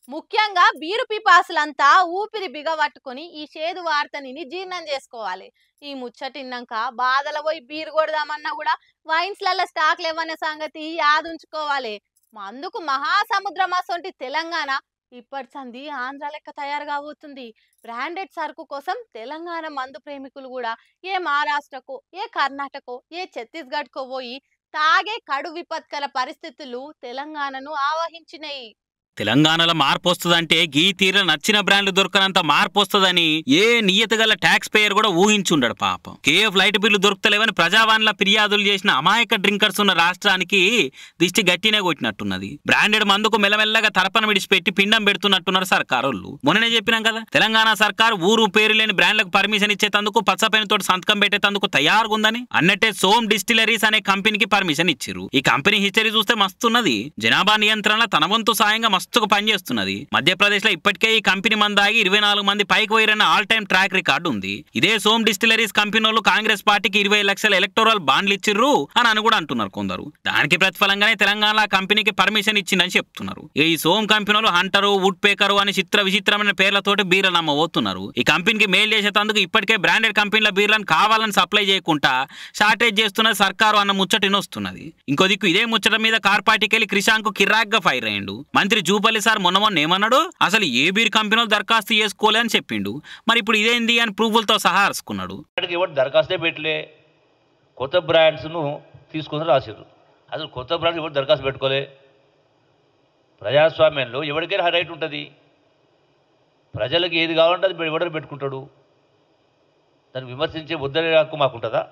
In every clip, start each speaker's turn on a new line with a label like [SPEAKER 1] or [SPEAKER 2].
[SPEAKER 1] ముఖ్యంగా బీరు పిపాసులంతా ఊపిరి బిగబట్టుకొని ఈ చేదు వార్తని జీర్ణం చేసుకోవాలి ఈ ముచ్చటిన్నాక బాధల పోయి బీరు కొడదామన్నా కూడా వైన్స్లలో స్టాక్లు ఇవ్వనే సంగతి యాదుంచుకోవాలి అందుకు మహాసముద్రం అసొంటి తెలంగాణ ఇప్పటి సంది ఆంధ్ర లెక్క తయారు కాబోతుంది బ్రాండెడ్ సరుకు కోసం తెలంగాణ మందు ప్రేమికులు కూడా ఏ మహారాష్ట్రకో ఏ కర్ణాటకో ఏ ఛత్తీస్గఢ్కో పోయి తాగే కడు విపత్కర పరిస్థితులు తెలంగాణను ఆవహించినాయి
[SPEAKER 2] తెలంగాణలో మార్పు వస్తుందంటే గీ తీర నచ్చిన బ్రాండ్లు దొరకనంత మార్పు వస్తుందని ఏ నియత గల ట్యాక్స్ పేయర్ కూడా ఊహించుండడు పాపం కేఎఫ్ లైట్ బిల్లు దొరుకుతలేవని ప్రజావాణిలో ఫిర్యాదులు చేసిన అమాయక డ్రింకర్స్ ఉన్న రాష్ట్రానికి దిష్టి గట్టినే కొట్టినట్టున్నది బ్రాండెడ్ మందుకు మెల్లమెల్లగా తరపన విడిచిపెట్టి పిండం పెడుతున్నట్టున్నారు సర్కారోళ్ళు మొన్ననే చెప్పినాం కదా తెలంగాణ సర్కార్ ఊరు పేరు లేని బ్రాండ్లకు పర్మిషన్ ఇచ్చేతందుకు పచ్చపైన తోటి సంతకం పెట్టేందుకు తయారుగా ఉందని అన్నట్టే సోమ్ డిస్టిలరీస్ అనే కంపెనీకి పర్మిషన్ ఇచ్చిరు ఈ కంపెనీ హిస్టరీ చూస్తే మస్తున్నది జనాభా నియంత్రణ తన వంతు సాయంగా మస్తుగా పనిచేస్తున్నది మధ్యప్రదేశ్ లో ఇప్పటికే ఈ కంపెనీ మందాగి ఇరవై నాలుగు మంది పైకి పోయిరన్న ఆల్ టైమ్ ట్రాక్ రికార్డు ఉంది ఇదే సోమ్ డిస్టిలరీస్ కంపెనీ వాళ్ళు కాంగ్రెస్ పార్టీకి ఇరవై లక్షల ఎలక్టోరల్ బాండ్లు ఇచ్చిర్రు అని అని కూడా అంటున్నారు కొందరు దానికి ప్రతిఫలంగానే తెలంగాణ కంపెనీకి పర్మిషన్ ఇచ్చిందని చెప్తున్నారు ఇక ఈ సోమ్ కంపెనీ వాళ్ళు హంటరు వుడ్ పేకరు అని చిత్ర విచిత్రమైన పేర్లతోటి బీర్లు నమ్మబోతున్నారు ఈ కంపెనీకి మెయిల్ చేసేందుకు ఇప్పటికే బ్రాండెడ్ కంపెనీల బీర్లను కావాలని సప్లై చేయకుండా షార్టేజ్ చేస్తున్న సర్కారు అన్న ముచ్చట వస్తున్నది ఇంకో దిక్కు ఇదే ముచ్చట మీద కార్ పార్టీకి వెళ్ళి క్రిషాంక్ కిరాక్ గా ఫైర్ అయ్యిండు మంత్రి జూపల్లి సార్ మొన్న మొన్న ఏమన్నాడు అసలు ఏ బీర్ కంపెనీలు దరఖాస్తు చేసుకోలే అని చెప్పిండు మరి ఇప్పుడు ఇదేంది అని ప్రూఫ్లతో సహా అరుచుకున్నాడు
[SPEAKER 3] వాటికి ఎవరు దరఖాస్తే పెట్టలే కొత్త బ్రాండ్స్ను తీసుకొని రాసిర్రు అసలు కొత్త బ్రాండ్స్ ఎవరు దరఖాస్తు పెట్టుకోలే ప్రజాస్వామ్యంలో ఎవరికైనా రైట్ ఉంటుంది ప్రజలకు ఏది కావాలంటే అది ఎవడో పెట్టుకుంటాడు దాన్ని విమర్శించే వద్దనే హక్కు మాకుంటుందా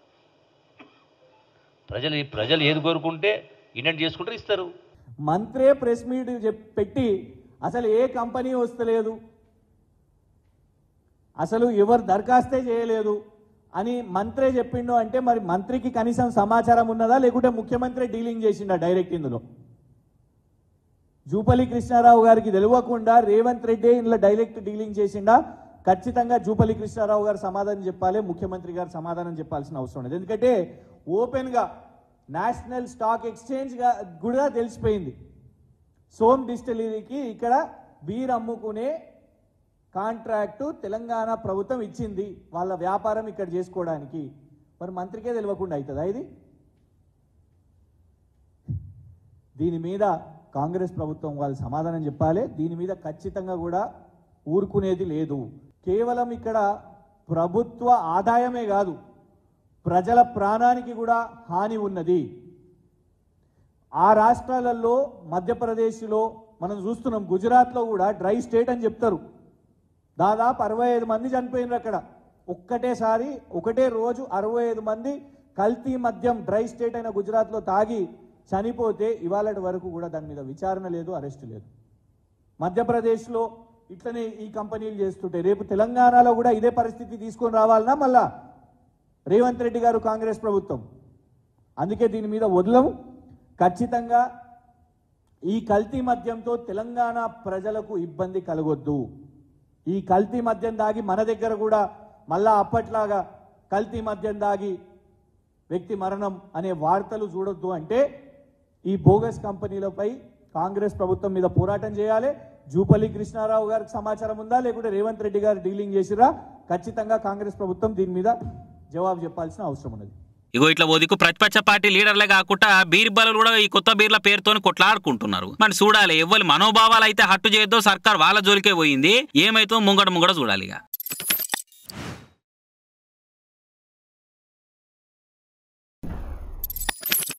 [SPEAKER 3] ప్రజలు ప్రజలు ఏది కోరుకుంటే ఇండెంట్ చేసుకుంటే ఇస్తారు
[SPEAKER 4] మంత్రే ప్రెస్ మీట్ చెప్- పెట్టి అసలు ఏ కంపెనీ వస్తలేదు అసలు ఎవరు దరఖాస్తే చేయలేదు అని మంత్రే చెప్పిండు అంటే మరి మంత్రికి కనీసం సమాచారం ఉన్నదా లేకుంటే ముఖ్యమంత్రి డీలింగ్ చేసిండా డైరెక్ట్ ఇందులో జూపల్లి కృష్ణారావు గారికి తెలియకుండా రేవంత్ రెడ్డి ఇందులో డైరెక్ట్ డీలింగ్ చేసిండా ఖచ్చితంగా జూపల్లి కృష్ణారావు గారు సమాధానం చెప్పాలి ముఖ్యమంత్రి గారు సమాధానం చెప్పాల్సిన అవసరం లేదు ఎందుకంటే ఓపెన్గా నేషనల్ స్టాక్ ఎక్స్చేంజ్ గా కూడా తెలిసిపోయింది సోమ్ డిస్టిలరీకి ఇక్కడ బీర్ అమ్ముకునే కాంట్రాక్టు తెలంగాణ ప్రభుత్వం ఇచ్చింది వాళ్ళ వ్యాపారం ఇక్కడ చేసుకోవడానికి మరి మంత్రికే తెలియకుండా అవుతుందా ఇది దీని మీద కాంగ్రెస్ ప్రభుత్వం వాళ్ళు సమాధానం చెప్పాలి దీని మీద ఖచ్చితంగా కూడా ఊరుకునేది లేదు కేవలం ఇక్కడ ప్రభుత్వ ఆదాయమే కాదు ప్రజల ప్రాణానికి కూడా హాని ఉన్నది ఆ రాష్ట్రాలలో మధ్యప్రదేశ్లో మనం చూస్తున్నాం గుజరాత్లో కూడా డ్రై స్టేట్ అని చెప్తారు దాదాపు అరవై ఐదు మంది చనిపోయినారు అక్కడ ఒక్కటేసారి ఒకటే రోజు అరవై ఐదు మంది కల్తీ మద్యం డ్రై స్టేట్ అయిన గుజరాత్లో తాగి చనిపోతే ఇవాళ వరకు కూడా దాని మీద విచారణ లేదు అరెస్ట్ లేదు మధ్యప్రదేశ్లో ఇట్లనే ఈ కంపెనీలు చేస్తుంటే రేపు తెలంగాణలో కూడా ఇదే పరిస్థితి తీసుకొని రావాలన్నా మళ్ళా రేవంత్ రెడ్డి గారు కాంగ్రెస్ ప్రభుత్వం అందుకే దీని మీద వదలము ఖచ్చితంగా ఈ కల్తీ మద్యంతో తెలంగాణ ప్రజలకు ఇబ్బంది కలగొద్దు ఈ కల్తీ మద్యం దాగి మన దగ్గర కూడా మళ్ళా అప్పట్లాగా కల్తీ మద్యం దాగి వ్యక్తి మరణం అనే వార్తలు చూడొద్దు అంటే ఈ బోగస్ కంపెనీలపై కాంగ్రెస్ ప్రభుత్వం మీద పోరాటం చేయాలి జూపల్లి కృష్ణారావు గారికి సమాచారం ఉందా లేకుంటే రేవంత్ రెడ్డి గారు డీలింగ్ చేసిరా ఖచ్చితంగా కాంగ్రెస్ ప్రభుత్వం దీని మీద జవాబు చెప్పాల్సిన అవసరం ఉన్నది
[SPEAKER 2] ఇగో ఇట్లా ఓదికు ప్రతిపక్ష పార్టీ లీడర్లే కాకుండా బీర్బలు కూడా ఈ కొత్త బీర్ల పేరుతోని కొట్లాడుకుంటున్నారు మరి చూడాలి ఎవ్వరి మనోభావాలు అయితే హట్టు చేయొద్దో సర్కార్ వాళ్ళ జోలికే పోయింది ఏమైతే ముంగడ ముంగడ చూడాలి ఇక